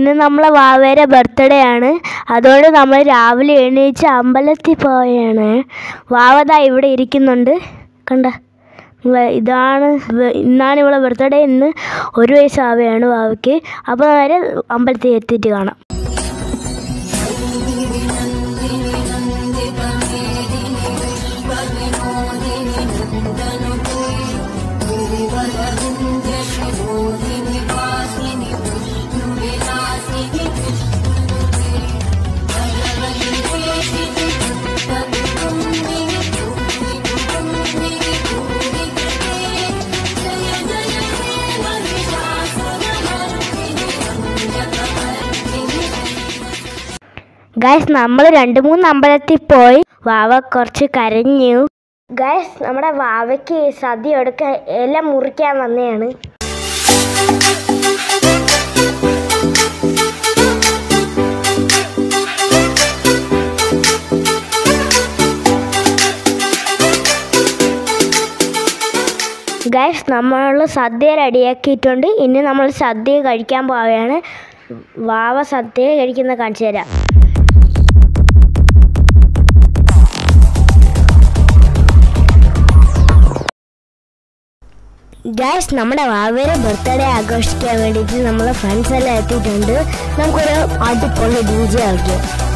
ഇന്ന് നമ്മളെ വാവേരെ ബർത്ത്ഡേ ആണ് അതുകൊണ്ട് നമ്മൾ രാവിലെ എണീച്ച് അമ്പലത്തിൽ പോവുകയാണ് വാവത ഇവിടെ ഇരിക്കുന്നുണ്ട് കണ്ട ഇവ- ഇതാണ് ഇവ- ഇന്നാണ് ഇവളെ ബർത്ത്ഡേ ഇന്ന് ഒരു വയസ്സാവുകയാണ് വാവയ്ക്ക് അപ്പോൾ നേരെ അമ്പലത്തിൽ എത്തിയിട്ട് കാണാം ഗൈസ് നമ്മൾ രണ്ട് മൂന്ന് അമ്പലത്തിൽ പോയി വാവ കുറച്ച് കരഞ്ഞു ഗൈസ് നമ്മുടെ വാവയ്ക്ക് സദ്യ എടുക്കാൻ ഇല മുറിക്കാൻ വന്നതാണ് ഗൈസ് നമ്മൾ സദ്യ റെഡിയാക്കിയിട്ടുണ്ട് ഇനി നമ്മൾ സദ്യ കഴിക്കാൻ പോവുകയാണ് വാവ സദ്യ കഴിക്കുന്ന കാണിച്ചു തരാം ഗൈസ് നമ്മുടെ വാവേരെ ബർത്ത്ഡേ ആഘോഷിക്കാൻ വേണ്ടിയിട്ട് നമ്മളെ ഫ്രണ്ട്സ് എല്ലാം എത്തിയിട്ടുണ്ട് നമുക്കൊരു അടിപൊളി ഡി ജെ ആക്കിയോ